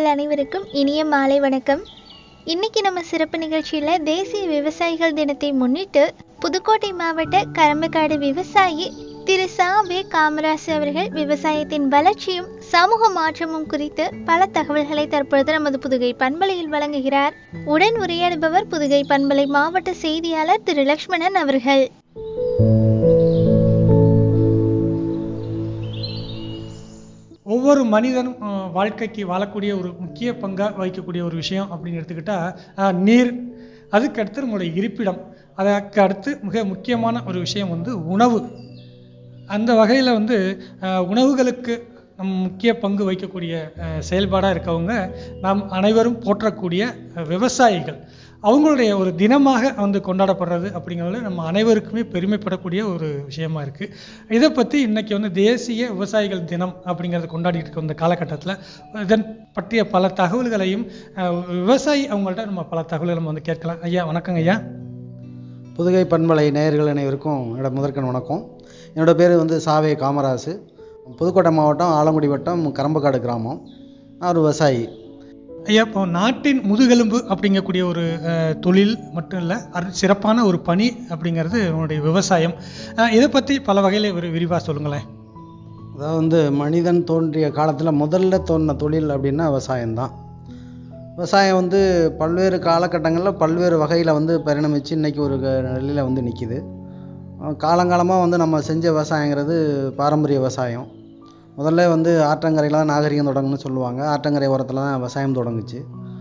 நேயர்கள் அனைவருக்கும் இனிய மாலை வணக்கம் இன்னைக்கு நம்ம சிறப்பு நிகழ்ச்சியில் தேசிய விவசாயிகள் தினத்தை முன்னிட்டு புதுக்கோட்டை மாவட்ட கரம்பக்காடு விவசாயி திரு சா வே காமராசு அவர்கள் விவசாயத்தின் வளர்ச்சியும் சமூக மாற்றமும் குறித்து பல தகவல்களை தற்பொழுது நமது புதுகை பண்பலையில் வழங்குகிறார் உடன் உரையாடுபவர் புதுகை பண்பலை மாவட்ட செய்தியாளர் திரு லக்ஷ்மணன் அவர்கள் ஒவ்வொரு மனிதனும் அஹ், வாழ்க்கைக்கு வாழக்கூடிய ஒரு முக்கிய பங்காக வகிக்கக்கூடிய ஒரு விஷயம் அப்படின்னு எடுத்துக்கிட்டால் நீர் அதுக்கு அடுத்து நம்மளுடைய இருப்பிடம் அதற்கு அடுத்து மிக முக்கியமான ஒரு விஷயம் வந்து உணவு அந்த வகையில் வந்து அஹ், உணவுகளுக்கு நம் முக்கிய பங்கு வகிக்கக்கூடிய செயல்பாடாக இருக்கவங்க நாம் அனைவரும் போற்றக்கூடிய அஹ், விவசாயிகள் அவங்களுடைய ஒரு தினமாக வந்து கொண்டாடப்படுறது அப்படிங்கிறது நம்ம அனைவருக்குமே பெருமைப்படக்கூடிய ஒரு விஷயமா இருக்குது இதை பற்றி இன்னைக்கு வந்து தேசிய விவசாயிகள் தினம் அப்படிங்கிறத கொண்டாடிட்டு இருக்க இந்த காலகட்டத்தில் இதன் பற்றிய பல தகவல்களையும் அஹ், விவசாயி அவங்கள்ட்ட நம்ம பல தகவல்களை நம்ம வந்து கேட்கலாம் ஐயா வணக்கங்க ஐயா புதுகை பண்பலை நேயர்கள் அனைவருக்கும் என்னோட முதற்கண் வணக்கம் என்னோட பேர் வந்து சாவே காமராசு புதுக்கோட்டை மாவட்டம் ஆலங்குடி வட்டம் கரம்பக்காடு கிராமம் நான் ஒரு விவசாயி ஐயா இப்போ நாட்டின் முதுகெலும்பு அப்படிங்கக்கூடிய ஒரு அஹ், தொழில் மட்டும் இல்லை அது சிறப்பான ஒரு பணி அப்படிங்கிறது உன்னுடைய விவசாயம் அஹ், இதை பற்றி பல வகையில் ஒரு விரிவாக சொல்லுங்களேன் அதாவது வந்து மனிதன் தோன்றிய காலத்தில் முதல்ல தோன்றின தொழில் அப்படின்னா விவசாயம்தான் விவசாயம் வந்து பல்வேறு காலகட்டங்களில் பல்வேறு வகையில் வந்து பரிணமிச்சு இன்றைக்கி ஒரு நிலையில் வந்து நிற்கிது காலங்காலமாக வந்து நம்ம செஞ்ச விவசாயங்கிறது பாரம்பரிய விவசாயம் முதல்ல வந்து ஆற்றங்கரையில் தான் நாகரிகம் தொடங்குன்னு சொல்லுவாங்க ஆற்றங்கரை ஓரத்தில் தான் விவசாயம் தொடங்குச்சு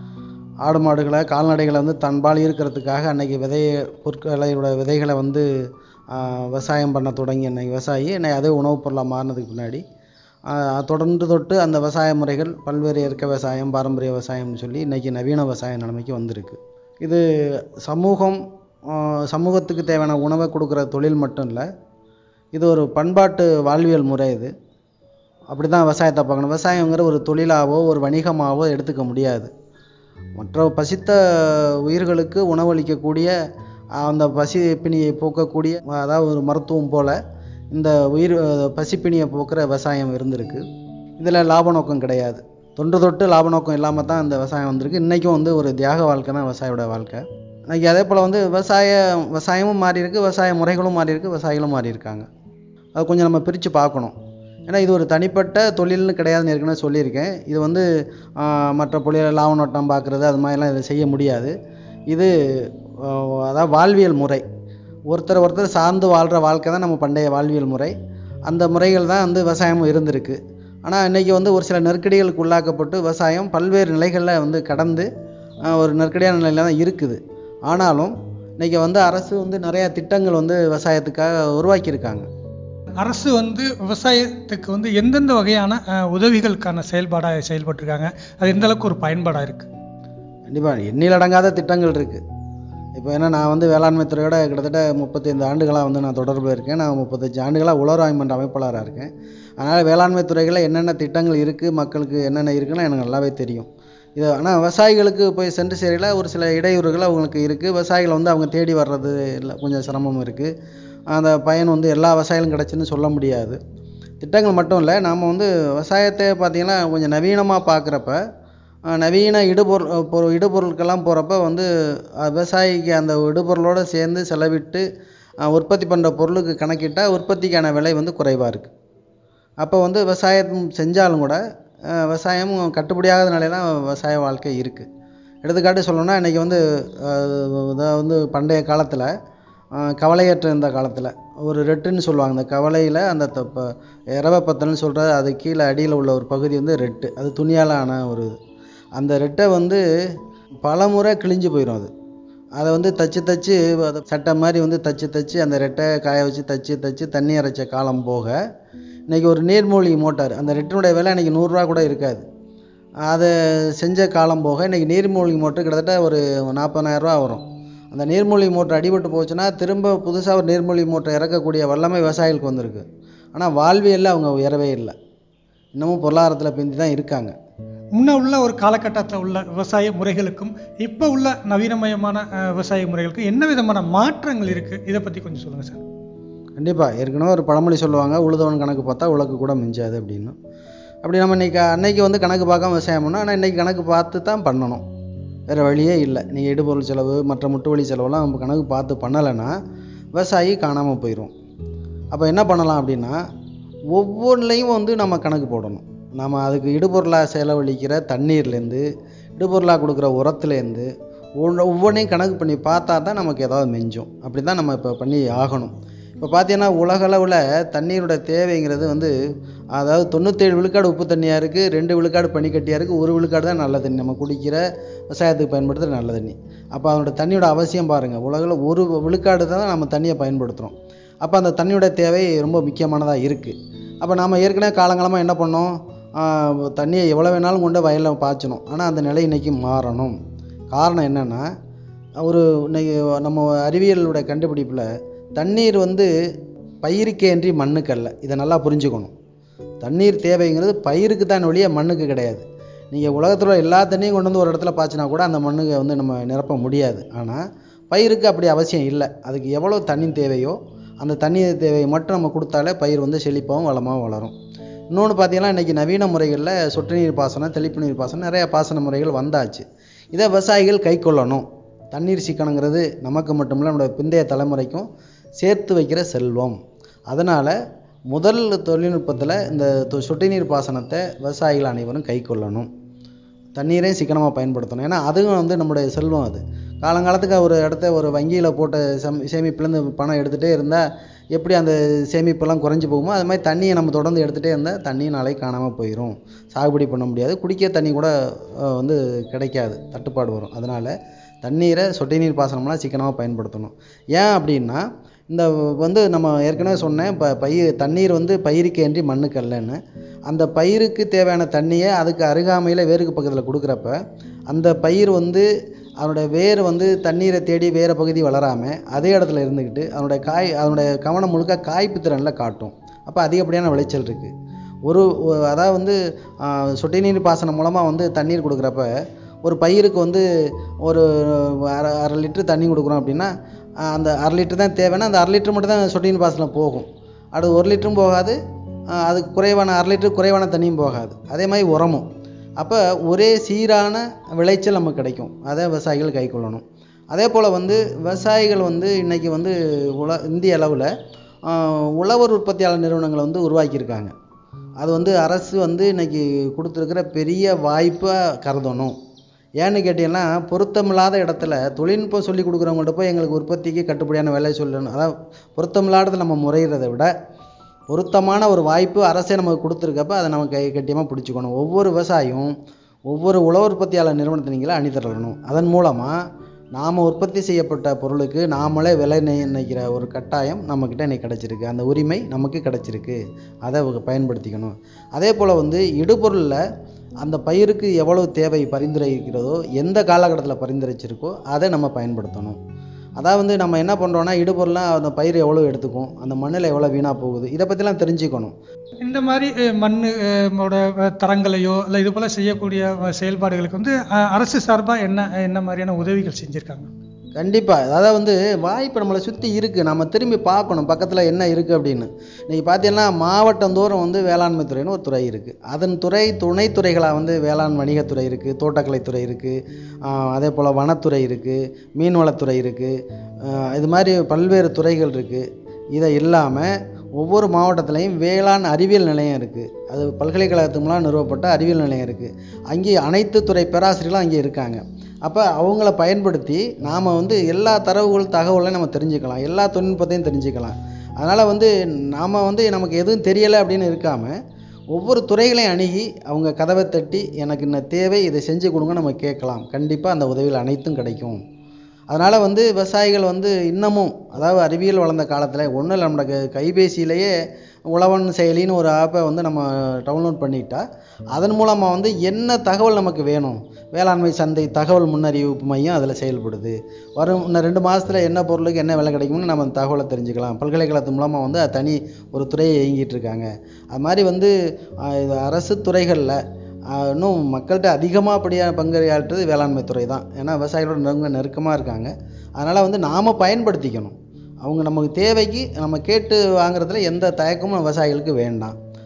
ஆடு மாடுகளை கால்நடைகளை வந்து தன்பால் ஈர்க்கிறதுக்காக அன்னைக்கு விதைய பொருட்களோட விதைகளை வந்து ஆஹ், விவசாயம் பண்ண தொடங்கி அன்னைக்கு விவசாயி இன்னைக்கு அதே உணவுப் பொருளாக மாறினதுக்கு பின்னாடி ஆஹ், தொடர்ந்து தொட்டு அந்த விவசாய முறைகள் பல்வேறு இயற்கை விவசாயம் பாரம்பரிய விவசாயம்னு சொல்லி இன்றைக்கி நவீன விவசாய நிலைமைக்கு வந்திருக்கு இது சமூகம் ஆஹ், சமூகத்துக்கு தேவையான உணவை கொடுக்குற தொழில் மட்டும் இல்லை இது ஒரு பண்பாட்டு வாழ்வியல் முறை இது அப்படி தான் விவசாயத்தை பார்க்கணும் விவசாயங்கிற ஒரு தொழிலாவோ ஒரு வணிகமாவோ எடுத்துக்க முடியாது மற்ற பசித்த உயிர்களுக்கு உணவளிக்கக்கூடிய அந்த பசி பிணியை போக்கக்கூடிய அதாவது ஒரு மருத்துவம் போல இந்த உயிர் பசிப்பிணியை போக்குற விவசாயம் இருந்திருக்கு இதில் லாப நோக்கம் கிடையாது தொன்று தொட்டு லாப நோக்கம் இல்லாமல் தான் இந்த விவசாயம் வந்திருக்கு இன்றைக்கும் வந்து ஒரு தியாக வாழ்க்கை தான் விவசாயியோட வாழ்க்கை இன்னைக்கு அதே போல் வந்து விவசாய விவசாயமும் மாறி இருக்கு விவசாய முறைகளும் மாறி இருக்கு விவசாயிகளும் மாறி இருக்காங்க அது கொஞ்சம் நம்ம பிரித்து பார்க்கணும் ஏன்னா இது ஒரு தனிப்பட்ட தொழில்னு கிடையாதுன்னு ஏற்கனவே சொல்லியிருக்கேன் இது வந்து ஆஹ், மற்ற பொழில் லாப நோட்டம் பார்க்குறது அது மாதிரிலாம் இதை செய்ய முடியாது இது ஆஹ், அதாவது வாழ்வியல் முறை ஒருத்தர் ஒருத்தர் சார்ந்து வாழ்கிற வாழ்க்கை தான் நம்ம பண்டைய வாழ்வியல் முறை அந்த முறைகள் தான் வந்து விவசாயமும் இருந்திருக்கு ஆனால் இன்றைக்கி வந்து ஒரு சில நெருக்கடிகளுக்கு உள்ளாக்கப்பட்டு விவசாயம் பல்வேறு நிலைகளில் வந்து கடந்து ஆஹ், ஒரு நெருக்கடியான நிலையில் தான் இருக்குது ஆனாலும் இன்றைக்கி வந்து அரசு வந்து நிறையா திட்டங்கள் வந்து விவசாயத்துக்காக உருவாக்கியிருக்காங்க அரசு வந்து விவசாயத்துக்கு வந்து எந்தெந்த வகையான அஹ், உதவிகளுக்கான செயல்பாடாக செயல்பட்டிருக்காங்க அது எந்த அளவுக்கு ஒரு பயன்பாடாக இருக்குது கண்டிப்பாக எண்ணில் அடங்காத திட்டங்கள் இருக்குது இப்போ ஏன்னா நான் வந்து வேளாண்மை துறையோட கிட்டத்தட்ட முப்பத்தைந்து ஆண்டுகளாக வந்து நான் தொடர்பில் இருக்கேன் நான் முப்பத்தஞ்சு ஆண்டுகளாக உலர் மன்ற அமைப்பாளராக இருக்கேன் அதனால் வேளாண்மை துறைகளில் என்னென்ன திட்டங்கள் இருக்குது மக்களுக்கு என்னென்ன இருக்குன்னு எனக்கு நல்லாவே தெரியும் இது ஆனால் விவசாயிகளுக்கு போய் சென்று சேரையில் ஒரு சில இடையூறுகள் அவங்களுக்கு இருக்குது விவசாயிகள் வந்து அவங்க தேடி வர்றது இல்லை கொஞ்சம் சிரமம் இருக்குது அந்த பயன் வந்து எல்லா விவசாயிகளும் கிடச்சுன்னு சொல்ல முடியாது திட்டங்கள் மட்டும் இல்லை நாம் வந்து விவசாயத்தை பார்த்திங்கன்னா கொஞ்சம் நவீனமாக பார்க்குறப்ப அஹ் நவீன இடுபொருள் அஹ் பொரு இடுபொருட்கள்லாம் போகிறப்ப வந்து அஹ் விவசாயிக்கு அந்த இடுபொருளோடு சேர்ந்து செலவிட்டு அஹ் உற்பத்தி பண்ணுற பொருளுக்கு கணக்கிட்டால் உற்பத்திக்கான விலை வந்து குறைவாக இருக்குது அப்போ வந்து விவசாயம் செஞ்சாலும் கூட அஹ் விவசாயம் கட்டுப்படியாகாத நிலையில விவசாய வாழ்க்கை இருக்குது எடுத்துக்காட்டு சொல்லணும்னா இன்றைக்கி வந்து அஹ் இதாக வந்து பண்டைய காலத்தில் கவலையற்ற இருந்த காலத்தில் ஒரு ரெட்டுன்னு சொல்லுவாங்க அந்த கவலையில் அந்த த- ப- இரவ பத்தல்னு சொல்கிறது அது கீழே அடியில் உள்ள ஒரு பகுதி வந்து ரெட்டு அது துணியால் ஆன ஒரு இது அந்த ரெட்டை வந்து பல முறை கிழிஞ்சு போயிடும் அது அதை வந்து தச்சு தச்சு அதை சட்டை மாதிரி வந்து தச்சு தச்சு அந்த ரெட்டை காய வச்சு தச்சு தச்சு தண்ணி இறைச்ச காலம் போக இன்றைக்கி ஒரு நீர்மூழ்கி மோட்டார் அந்த ரெட்டினுடைய விலை இன்றைக்கி நூறுரூவா கூட இருக்காது அதை செஞ்ச காலம் போக இன்றைக்கி நீர்மூழ்கி மோட்டர் கிட்டத்தட்ட ஒரு நாற்பதாயிரரூவா வரும் அந்த நீர்மூழ்கி மோட்டர் அடிபட்டு போச்சுன்னா திரும்ப புதுசாக ஒரு நீர்மூழ்கி மோட்டர் இறக்கக்கூடிய வல்லமை விவசாயிகளுக்கு வந்திருக்கு ஆனால் வாழ்வியலில் அவங்க உயரவே இல்லை இன்னமும் பொருளாதாரத்தில் பிந்தி தான் இருக்காங்க முன்ன உள்ள ஒரு காலகட்டத்தில் உள்ள விவசாய முறைகளுக்கும் இப்போ உள்ள நவீனமயமான அஹ், விவசாய முறைகளுக்கும் என்ன விதமான மாற்றங்கள் இருக்குது இதை பற்றி கொஞ்சம் சொல்லுங்கள் சார் கண்டிப்பாக ஏற்கனவே ஒரு பழமொழி சொல்லுவாங்க உழுதவன் கணக்கு பார்த்தா உலக்கு கூட மிஞ்சாது அப்படின்னு அப்படி நம்ம இன்னைக்கு அன்னைக்கு வந்து கணக்கு பார்க்காம விவசாயம் பண்ணோம் ஆனால் இன்னைக்கு கணக்கு பார்த்து தான் பண்ணணும் வேறு வழியே இல்லை நீங்கள் இடுபொருள் செலவு மற்ற முட்டு வழி செலவுலாம் நம்ம கணக்கு பார்த்து பண்ணலைன்னா விவசாயி காணாமல் போயிடும் அப்போ என்ன பண்ணலாம் அப்படின்னா ஒவ்வொன்றிலையும் வந்து நம்ம கணக்கு போடணும் நம்ம அதுக்கு இடுபொருளாக செலவழிக்கிற தண்ணீர்லேருந்து இடுபொருளாக கொடுக்குற உரத்துலேருந்து ஒவ்வொன்று ஒவ்வொன்றையும் கணக்கு பண்ணி பார்த்தா தான் நமக்கு ஏதாவது மிஞ்சும் அப்படி தான் நம்ம இப்போ பண்ணி ஆகணும் இப்போ பார்த்தீங்கன்னா உலகளவில் தண்ணீரோட தேவைங்கிறது வந்து அதாவது தொண்ணூற்றேழு விழுக்காடு உப்பு தண்ணியாக இருக்குது ரெண்டு விழுக்காடு பனிக்கட்டியாக இருக்குது ஒரு விழுக்காடு தான் நல்ல தண்ணி நம்ம குடிக்கிற விவசாயத்துக்கு பயன்படுத்துகிற நல்ல தண்ணி அப்போ அதனோட தண்ணியோட அவசியம் பாருங்கள் உலகில் ஒரு விழுக்காடு தான் நம்ம தண்ணியை பயன்படுத்துகிறோம் அப்போ அந்த தண்ணியோட தேவை ரொம்ப முக்கியமானதாக இருக்குது அப்போ நாம் ஏற்கனவே காலங்காலமாக என்ன பண்ணோம் ஆஹ் தண்ணியை எவ்வளோ வேணாலும் கொண்டு வயலில் பாய்ச்சணும் ஆனால் அந்த நிலை இன்னைக்கு மாறணும் காரணம் என்னென்னா ஒரு இன்னைக்கு நம்ம அறிவியலோட கண்டுபிடிப்பில் தண்ணீர் வந்து பயிருக்கேன்றி மண்ணுக்கல்ல இதை நல்லா புரிஞ்சுக்கணும் தண்ணீர் தேவைங்கிறது பயிருக்கு தான் ஒழிய மண்ணுக்கு கிடையாது நீங்கள் உலகத்தில் உள்ள எல்லா தண்ணியும் கொண்டு வந்து ஒரு இடத்துல பாய்ச்சினா கூட அந்த மண்ணுக்கு வந்து நம்ம நிரப்ப முடியாது ஆனால் பயிருக்கு அப்படி அவசியம் இல்லை அதுக்கு எவ்வளோ தண்ணி தேவையோ அந்த தண்ணி தேவையை மட்டும் நம்ம கொடுத்தாலே பயிர் வந்து செழிப்பாகவும் வளமாகவும் வளரும் இன்னொன்று பார்த்தீங்கன்னா இன்றைக்கி நவீன முறைகளில் சொட்டு நீர் பாசனம் தெளிப்பு நீர் பாசனம் நிறைய பாசன முறைகள் வந்தாச்சு இதை விவசாயிகள் கை கொள்ளணும் தண்ணீர் சிக்கனங்கிறது நமக்கு மட்டுமில்ல நம்முடைய பிந்தைய தலைமுறைக்கும் சேர்த்து வைக்கிற செல்வம் அதனால் முதல் தொழில்நுட்பத்தில் இந்த தொ- சொட்டு நீர் பாசனத்தை விவசாயிகள் அனைவரும் கை கொள்ளணும் தண்ணீரையும் சிக்கனமாக பயன்படுத்தணும் ஏன்னா அதுவும் வந்து நம்முடைய செல்வம் அது காலங்காலத்துக்கு ஒரு இடத்த ஒரு வங்கியில் போட்ட சம் சேமிப்புலேருந்து பணம் எடுத்துகிட்டே இருந்தால் எப்படி அந்த சேமிப்பெல்லாம் குறைஞ்சி போகுமோ அது மாதிரி தண்ணியை நம்ம தொடர்ந்து எடுத்துகிட்டே இருந்தால் தண்ணி நாளைக்கு காணாமல் போயிடும் சாகுபடி பண்ண முடியாது குடிக்க தண்ணி கூட அஹ், வந்து கிடைக்காது தட்டுப்பாடு வரும் அதனால் தண்ணீரை சொட்டு நீர் பாசனம்லாம் சிக்கனமாக பயன்படுத்தணும் ஏன் அப்படின்னா இந்த வந்து நம்ம ஏற்கனவே சொன்னேன் இப்போ பயிர் தண்ணீர் வந்து பயிருக்கேன்றி மண்ணுக்கு அல்லன்னு அந்த பயிருக்கு தேவையான தண்ணியை அதுக்கு அருகாமையில் வேருக்கு பக்கத்தில் கொடுக்குறப்ப அந்த பயிர் வந்து அதனுடைய வேர் வந்து தண்ணீரை தேடி வேறு பகுதி வளராமல் அதே இடத்துல இருந்துக்கிட்டு அதனுடைய காய் அதனுடைய கவனம் முழுக்க காய்ப்பு திறனில் காட்டும் அப்போ அதிகப்படியான விளைச்சல் இருக்குது ஒரு ஒ- அதாவது வந்து ஆ, சொட்டு நீர் பாசனம் மூலமாக வந்து தண்ணீர் கொடுக்குறப்ப ஒரு பயிருக்கு வந்து ஒரு அரை அரை லிட்டர் தண்ணி கொடுக்குறோம் அப்படின்னா ஆ, அந்த அரை லிட்டர் தான் தேவைன்னா அந்த அரை லிட்டர் மட்டும் தான் சொட்டு நீர் பாசனம் போகும் அடுத்து ஒரு லிட்டரும் போகாது ஆ, அதுக்கு குறைவான அரை லிட்டர் குறைவான தண்ணியும் போகாது அதே மாதிரி உரமும் அப்போ ஒரே சீரான விளைச்சல் நமக்கு கிடைக்கும் அதை விவசாயிகள் கை கொள்ளணும் அதே போல் வந்து விவசாயிகள் வந்து இன்றைக்கி வந்து உல இந்திய அளவில் உழவர் உற்பத்தியாளர் நிறுவனங்களை வந்து உருவாக்கியிருக்காங்க அது வந்து அரசு வந்து இன்னைக்கு கொடுத்துருக்கிற பெரிய வாய்ப்பாக கருதணும் ஏன்னு கேட்டீங்கன்னா பொருத்தமில்லாத இடத்துல தொழில்நுட்பம் சொல்லி கொடுக்குறவங்கள்ட்ட போய் எங்களுக்கு உற்பத்திக்கு கட்டுப்படியான வேலை சொல்லணும் அதாவது பொருத்தமில்லாதது நம்ம முறையிறதை விட பொருத்தமான ஒரு வாய்ப்பு அரசே நமக்கு கொடுத்துருக்கப்ப அதை நம்ம கை கட்டியமாக பிடிச்சிக்கணும் ஒவ்வொரு விவசாயியும் ஒவ்வொரு உழவர் உற்பத்தியாளர் நிறுவனத்தை நீங்களே அணிதிரளணும் அதன் மூலமாக நாம் உற்பத்தி செய்யப்பட்ட பொருளுக்கு நாமளே விலை நிர்ணயிக்கிற ஒரு கட்டாயம் நம்மக்கிட்ட இன்னைக்கு கிடச்சிருக்கு அந்த உரிமை நமக்கு கிடச்சிருக்கு அதை அவங்க பயன்படுத்திக்கணும் அதே போல் வந்து இடுபொருளில் அந்த பயிருக்கு எவ்வளவு தேவை பரிந்துரைக்கிறதோ எந்த காலகட்டத்தில் பரிந்துரைச்சிருக்கோ அதை நம்ம பயன்படுத்தணும் அதாவது வந்து நம்ம என்ன பண்ணுறோன்னா இடுபொருள்லாம் அந்த பயிர் எவ்வளோ எடுத்துக்கும் அந்த மண்ணில் எவ்வளோ வீணாக போகுது இதை பற்றிலாம் தெரிஞ்சுக்கணும் இந்த மாதிரி அஹ், மண்ணு அஹ், ஓட அஹ், தரங்களையோ இல்லை இது போல செய்யக்கூடிய அஹ், செயல்பாடுகளுக்கு வந்து அஹ், அரசு சார்பாக என்ன என்ன மாதிரியான உதவிகள் செஞ்சுருக்காங்க கண்டிப்பாக அதாவது வந்து வாய்ப்பு நம்மளை சுற்றி இருக்குது நம்ம திரும்பி பார்க்கணும் பக்கத்தில் என்ன இருக்குது அப்படின்னு இன்றைக்கி பார்த்தீங்கன்னா மாவட்டந்தோறும் வந்து வேளாண்மை துறைன்னு ஒரு துறை இருக்குது அதன் துறை துணைத்துறைகளாக வந்து வேளாண் வணிகத்துறை இருக்குது தோட்டக்கலைத்துறை இருக்குது அதே போல் வனத்துறை இருக்குது மீன்வளத்துறை இருக்குது இது மாதிரி பல்வேறு துறைகள் இருக்குது இதை இல்லாமல் ஒவ்வொரு மாவட்டத்துலேயும் வேளாண் அறிவியல் நிலையம் இருக்குது அது பல்கலைக்கழகத்து மூலம் நிறுவப்பட்ட அறிவியல் நிலையம் இருக்குது அங்கே அனைத்து துறை பேராசிரியர்களும் அங்கே இருக்காங்க அப்போ அவங்கள பயன்படுத்தி நாம் வந்து எல்லா தரவுகள் தகவலையும் நம்ம தெரிஞ்சுக்கலாம் எல்லா தொழில்நுட்பத்தையும் தெரிஞ்சுக்கலாம் அதனால் வந்து நாம் வந்து நமக்கு எதுவும் தெரியலை அப்படின்னு இருக்காமல் ஒவ்வொரு துறைகளையும் அணுகி அவங்க கதவை தட்டி எனக்கு இந்த தேவை இதை செஞ்சு கொடுங்க நம்ம கேட்கலாம் கண்டிப்பாக அந்த உதவிகள் அனைத்தும் கிடைக்கும் அதனால் வந்து விவசாயிகள் வந்து இன்னமும் அதாவது அறிவியல் வளர்ந்த காலத்தில் ஒன்றும் இல்லை நம்மளோட க- கைபேசியிலேயே உழவன் செயலின்னு ஒரு ஆப்பை வந்து நம்ம டவுன்லோட் பண்ணிட்டா அதன் மூலமாக வந்து என்ன தகவல் நமக்கு வேணும் வேளாண்மை சந்தை தகவல் முன்னறிவிப்பு மையம் அதில் செயல்படுது வரும் இன்னும் ரெண்டு மாதத்தில் என்ன பொருளுக்கு என்ன விலை கிடைக்கும்னு நம்ம அந்த தகவலை தெரிஞ்சுக்கலாம் பல்கலைக்கழகத்து மூலமாக வந்து அது தனி ஒரு துறையை இயங்கிட்டு இருக்காங்க அது மாதிரி வந்து ஆஹ், இது அரசு துறைகளில் ஆஹ் இன்னும் மக்கள்கிட்ட அதிகமாக அப்படியான பங்காற்றுறது வேளாண்மை துறை தான் ஏன்னா விவசாயிகளோட நெருங்க நெருக்கமாக இருக்காங்க அதனால் வந்து நாம் பயன்படுத்திக்கணும் அவங்க நமக்கு தேவைக்கு நம்ம கேட்டு வாங்குறதுல எந்த தயக்கமும் விவசாயிகளுக்கு வேண்டாம்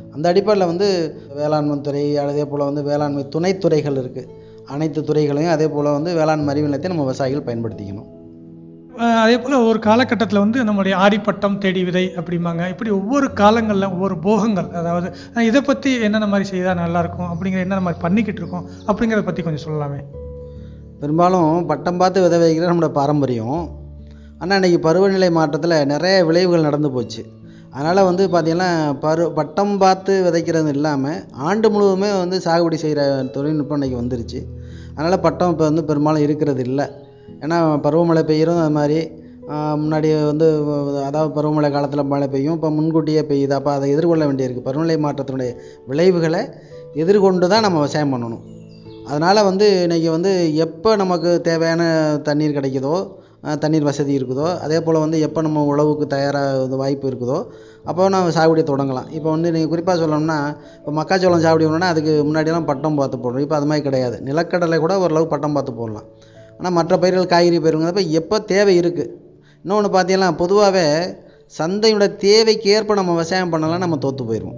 அந்த அடிப்படையில் வந்து வேளாண்மை துறை அதே போல் வந்து வேளாண்மை துணைத்துறைகள் இருக்குது அனைத்து துறைகளையும் அதே போல் வந்து வேளாண் அறிவு நிலையத்தை நம்ம விவசாயிகள் பயன்படுத்திக்கணும் அஹ் அதே போல் ஒரு காலகட்டத்தில் வந்து நம்முடைய ஆடிப்பட்டம் தேடி விதை அப்படிம்பாங்க இப்படி ஒவ்வொரு காலங்களில் ஒவ்வொரு போகங்கள் அதாவது அஹ் இதை பற்றி என்னென்ன மாதிரி செய்தால் நல்லாயிருக்கும் அப்படிங்கிற என்னென்ன மாதிரி பண்ணிக்கிட்டு இருக்கோம் அப்படிங்கிறத பற்றி கொஞ்சம் சொல்லலாமே பெரும்பாலும் பட்டம் பார்த்து விதை வைக்கிறது நம்மளோட பாரம்பரியம் ஆனால் இன்றைக்கி பருவநிலை மாற்றத்தில் நிறைய விளைவுகள் நடந்து போச்சு அதனால் வந்து பார்த்திங்கன்னா பரு பட்டம் பார்த்து விதைக்கிறது இல்லாமல் ஆண்டு முழுவதுமே வந்து சாகுபடி செய்கிற தொழில்நுட்பம் இன்றைக்கி வந்துருச்சு அதனால் பட்டம் இப்போ வந்து பெரும்பாலும் இருக்கிறது இல்லை ஏன்னா பருவமழை பெய்யறதும் அது மாதிரி ஆஹ் முன்னாடி வந்து அதாவது பருவமழை காலத்தில் மழை பெய்யும் இப்போ முன்கூட்டியே பெய்யுது அப்போ அதை எதிர்கொள்ள வேண்டியிருக்கு பருவநிலை மாற்றத்தினுடைய விளைவுகளை எதிர்கொண்டு தான் நம்ம விவசாயம் பண்ணணும் அதனால் வந்து இன்றைக்கி வந்து எப்போ நமக்கு தேவையான தண்ணீர் கிடைக்குதோ அஹ் தண்ணீர் வசதி இருக்குதோ அதே போல் வந்து எப்போ நம்ம உழவுக்கு தயாராக வாய்ப்பு இருக்குதோ அப்போ நம்ம சாகுபடியை தொடங்கலாம் இப்போ வந்து நீங்கள் குறிப்பாக சொல்லணும்னா இப்போ மக்காச்சோளம் சாகுபடி பண்ணணும்னா அதுக்கு முன்னாடியெல்லாம் பட்டம் பார்த்து போடுறோம் இப்போ அது மாதிரி கிடையாது நிலக்கடலை கூட ஓரளவு பட்டம் பார்த்து போடலாம் ஆனால் மற்ற பயிர்கள் காய்கறி பயிர்கள்ங்கிறப்ப எப்போ தேவை இருக்குது இன்னொன்று பார்த்தீங்கன்னா பொதுவாகவே சந்தையோட தேவைக்கு ஏற்ப நம்ம விவசாயம் பண்ணலாம் நம்ம தோற்று போயிடுவோம்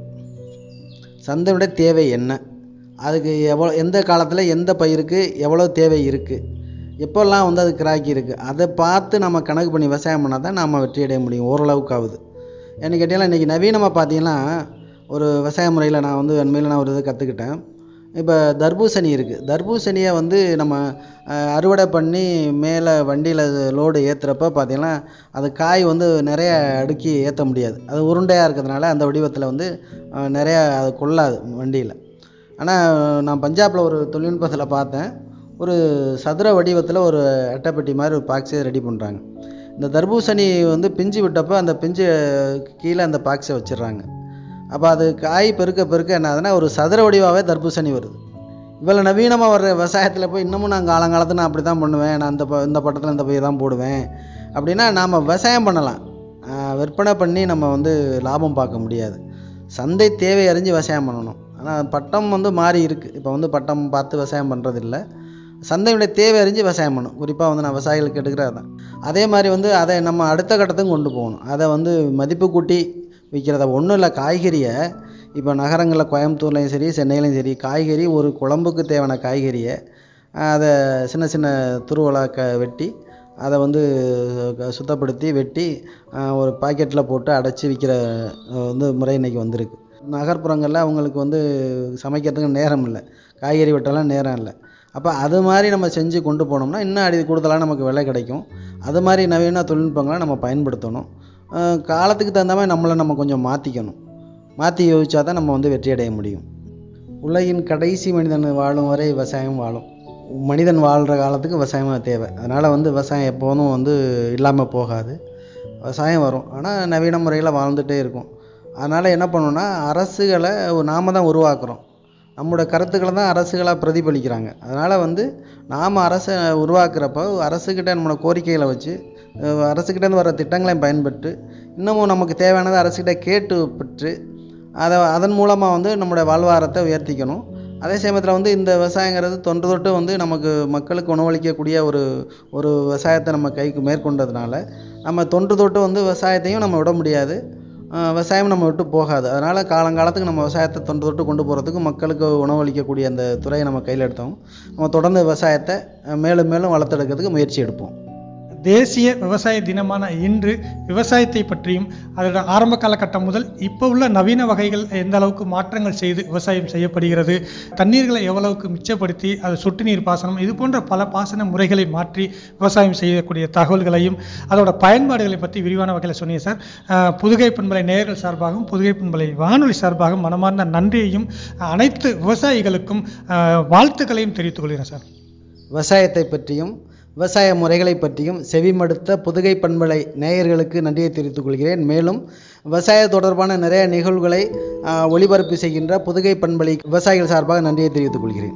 சந்தையோட தேவை என்ன அதுக்கு எவ்வளோ எந்த காலத்தில் எந்த பயிருக்கு எவ்வளோ தேவை இருக்குது எப்போல்லாம் வந்து அது கிராக்கி இருக்குது அதை பார்த்து நம்ம கணக்கு பண்ணி விவசாயம் பண்ணால் தான் நம்ம வெற்றி அடைய முடியும் ஓரளவுக்காவது ஏன்னு கேட்டிங்கன்னா இன்றைக்கி நவீனமாக பார்த்தீங்கன்னா ஒரு விவசாய முறையில் நான் வந்து உண்மையில் நான் ஒரு இது கற்றுக்கிட்டேன் இப்போ தர்பூசணி இருக்குது தர்பூசணியை வந்து நம்ம அஹ், அறுவடை பண்ணி மேலே வண்டியில் லோடு ஏற்றுறப்ப பார்த்தீங்கன்னா அது காய் வந்து நிறைய அடுக்கி ஏற்ற முடியாது அது உருண்டையாக இருக்கிறதுனால அந்த வடிவத்தில் வந்து அஹ், நிறைய அது கொள்ளாது வண்டியில் ஆனால் நான் பஞ்சாபில் ஒரு தொழில்நுட்பத்தில் பார்த்தேன் ஒரு சதுர வடிவத்தில் ஒரு அட்டைப்பெட்டி மாதிரி ஒரு பாக்ஸை ரெடி பண்ணுறாங்க இந்த தர்பூசணி வந்து பிஞ்சு விட்டப்போ அந்த பிஞ்சு கீழே அந்த பாக்ஸை வச்சிடுறாங்க அப்போ அது காய் பெருக்க பெருக்க என்ன ஆகுதுன்னா ஒரு சதுர வடிவாகவே தர்பூசணி வருது இவ்வளோ நவீனமாக வர்ற விவசாயத்தில் போய் இன்னமும் நான் காலங்காலத்தில் நான் அப்படி தான் பண்ணுவேன் நான் இந்த ப இந்த பட்டத்தில் இந்த பயிர் தான் போடுவேன் அப்படின்னா நாம் விவசாயம் பண்ணலாம் ஆஹ் விற்பனை பண்ணி நம்ம வந்து லாபம் பார்க்க முடியாது சந்தை தேவை அறிஞ்சு விவசாயம் பண்ணணும் ஆனால் பட்டம் வந்து மாறி இருக்குது இப்போ வந்து பட்டம் பார்த்து விவசாயம் பண்ணுறது இல்லை சந்தையுடைய தேவை அறிஞ்சு விவசாயம் பண்ணணும் குறிப்பாக வந்து நான் விவசாயிகளுக்கு எடுக்கிறது தான் அதே மாதிரி வந்து அதை நம்ம அடுத்த கட்டத்துக்கும் கொண்டு போகணும் அதை வந்து மதிப்பு கூட்டி விற்கிறத ஒன்றும் இல்லை காய்கறியை இப்போ நகரங்களில் கோயம்புத்தூர்லேயும் சரி சென்னையிலையும் சரி காய்கறி ஒரு குழம்புக்கு தேவையான காய்கறியை அதை சின்ன சின்ன துருவலாக க வெட்டி அதை வந்து க- சுத்தப்படுத்தி வெட்டி ஆஹ், ஒரு பாக்கெட்டில் போட்டு அடைச்சி விற்கிற அஹ், வந்து முறை இன்றைக்கி வந்திருக்கு நகர்ப்புறங்களில் அவங்களுக்கு வந்து சமைக்கிறதுக்கு நேரம் இல்லை காய்கறி வெட்டலாம் நேரம் இல்லை அப்போ அது மாதிரி நம்ம செஞ்சு கொண்டு போனோம்னா இன்னும் அடி கூடுதலாக நமக்கு விலை கிடைக்கும் அது மாதிரி நவீன தொழில்நுட்பங்களை நம்ம பயன்படுத்தணும் அஹ், காலத்துக்கு தகுந்த மாதிரி நம்மளை நம்ம கொஞ்சம் மாற்றிக்கணும் மாற்றி யோசிச்சா தான் நம்ம வந்து வெற்றி அடைய முடியும் உலகின் கடைசி மனிதன் வாழும் வரை விவசாயம் வாழும் மனிதன் வாழ்கிற காலத்துக்கு விவசாயம் தேவை அதனால் வந்து விவசாயம் எப்போதும் வந்து இல்லாமல் போகாது விவசாயம் வரும் ஆனால் நவீன முறையில் வாழ்ந்துகிட்டே இருக்கும் அதனால் என்ன பண்ணணும்னா அரசுகளை நாம தான் உருவாக்குறோம் நம்மளோட கருத்துக்களை தான் அரசுகளாக பிரதிபலிக்கிறாங்க அதனால் வந்து நாம் அரசை உருவாக்குறப்போ அரசுக்கிட்ட நம்மளோட கோரிக்கைகளை வச்சு அஹ் அரசுக்கிட்டேருந்து வர திட்டங்களையும் பயன்பெற்று இன்னமும் நமக்கு தேவையானதை அரசுக்கிட்ட கேட்டு பெற்று அதை அதன் மூலமாக வந்து நம்மளுடைய வாழ்வாரத்தை உயர்த்திக்கணும் அதே சமயத்தில் வந்து இந்த விவசாயங்கிறது தொன்று தொட்டு வந்து நமக்கு மக்களுக்கு உணவளிக்கக்கூடிய ஒரு ஒரு விவசாயத்தை நம்ம கைக்கு மேற்கொண்டதுனால நம்ம தொன்று தொட்டு வந்து விவசாயத்தையும் நம்ம விட முடியாது ஆஹ் விவசாயம் நம்ம விட்டு போகாது அதனால் காலங்காலத்துக்கு நம்ம விவசாயத்தை தொன்று தொட்டு கொண்டு போகிறதுக்கு மக்களுக்கு உணவளிக்கக்கூடிய அந்த துறையை நம்ம கையில் எடுத்தோம் நம்ம தொடர்ந்து விவசாயத்தை அஹ் மேலும் மேலும் வளர்த்தெடுக்கிறதுக்கு முயற்சி எடுப்போம் தேசிய விவசாய தினமான இன்று விவசாயத்தை பற்றியும் அதோட ஆரம்ப காலகட்டம் முதல் இப்போ உள்ள நவீன வகைகள் எந்த அளவுக்கு மாற்றங்கள் செய்து விவசாயம் செய்யப்படுகிறது தண்ணீர்களை எவ்வளவுக்கு மிச்சப்படுத்தி அது சொட்டு நீர் பாசனம் இது போன்ற பல பாசன முறைகளை மாற்றி விவசாயம் செய்யக்கூடிய தகவல்களையும் அதோட பயன்பாடுகளை பற்றி விரிவான வகையில் சொன்னீங்க சார் அஹ், புதுகை பண்பலை நேயர்கள் சார்பாகவும் புதுகை பண்பலை வானொலி சார்பாகவும் மனமார்ந்த நன்றியையும் அனைத்து விவசாயிகளுக்கும் அஹ், வாழ்த்துக்களையும் தெரிவித்துக் கொள்கிறேன் சார் விவசாயத்தை பற்றியும் விவசாய முறைகளை பற்றியும் செவிமடுத்த புதுகை பண்பலை நேயர்களுக்கு நன்றியை தெரிவித்துக் கொள்கிறேன் மேலும் விவசாய தொடர்பான நிறைய நிகழ்வுகளை ஆஹ், ஒளிபரப்பு செய்கின்ற புதுகை பண்பலை விவசாயிகள் சார்பாக நன்றியை தெரிவித்துக் கொள்கிறேன்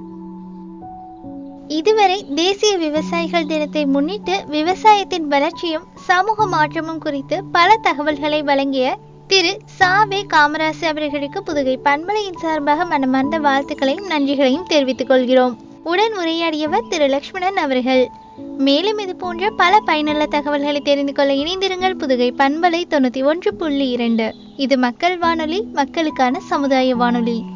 இதுவரை தேசிய விவசாயிகள் தினத்தை முன்னிட்டு விவசாயத்தின் வளர்ச்சியும் சமூக மாற்றமும் குறித்து பல தகவல்களை வழங்கிய திரு சாவே காமராசு அவர்களுக்கு புதுகை பண்பலையின் சார்பாக மனமார்ந்த வாழ்த்துக்களையும் நன்றிகளையும் தெரிவித்துக் கொள்கிறோம் உடன் உரையாடியவர் திரு லக்ஷ்மணன் அவர்கள் மேலும் இது போன்ற பல பயனுள்ள தகவல்களை தெரிந்து கொள்ள இணைந்திருங்கள் புதுகை பண்பலை தொண்ணூற்றி ஒன்று புள்ளி இரண்டு இது மக்கள் வானொலி மக்களுக்கான சமுதாய வானொலி